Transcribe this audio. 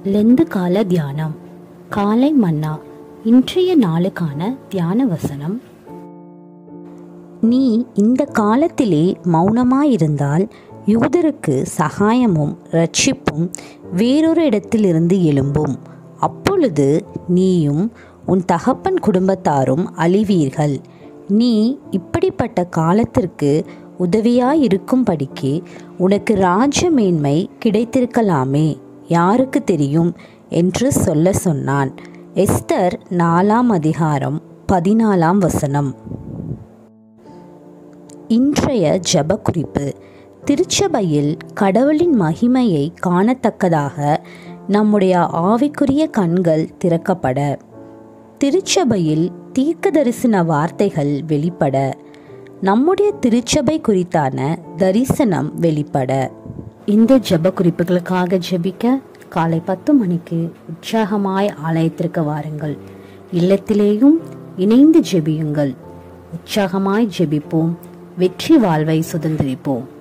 Lent கால தியானம் காலை மன்னா இன்றைய நாளுக்கான தியான வசனம் நீ இந்த காலத்திலே மௌனமாயிருந்தால் யூதருக்கு சகாயமும் ரட்சிப்பும் வேறொரு இடத்திலிருந்து எழும்பும் அப்பொழுது நீயும் உன் தகப்பன் குடும்பத்தாரும் அழிவீர்கள் நீ இப்படிப்பட்ட காலத்திற்கு உதவியாயிருக்கும்படிக்கு உனக்கு ராஜ மேன்மை கிடைத்திருக்கலாமே யாருக்கு தெரியும் என்று சொல்ல சொன்னான் எஸ்தர் நாலாம் அதிகாரம் பதினாலாம் வசனம் இன்றைய ஜெப குறிப்பு திருச்சபையில் கடவுளின் மகிமையை காணத்தக்கதாக நம்முடைய ஆவிக்குரிய கண்கள் திறக்கப்பட திருச்சபையில் தீர்க்கதரிசன வார்த்தைகள் வெளிப்பட நம்முடைய திருச்சபை குறித்தான தரிசனம் வெளிப்பட இந்த ஜெப குறிப்புகளுக்காக ஜெபிக்க காலை பத்து மணிக்கு உற்சாகமாய் ஆலயத்திற்கு வாருங்கள் இல்லத்திலேயும் இணைந்து ஜெபியுங்கள் உற்சாகமாய் ஜெபிப்போம் வெற்றி வாழ்வை சுதந்திரிப்போம்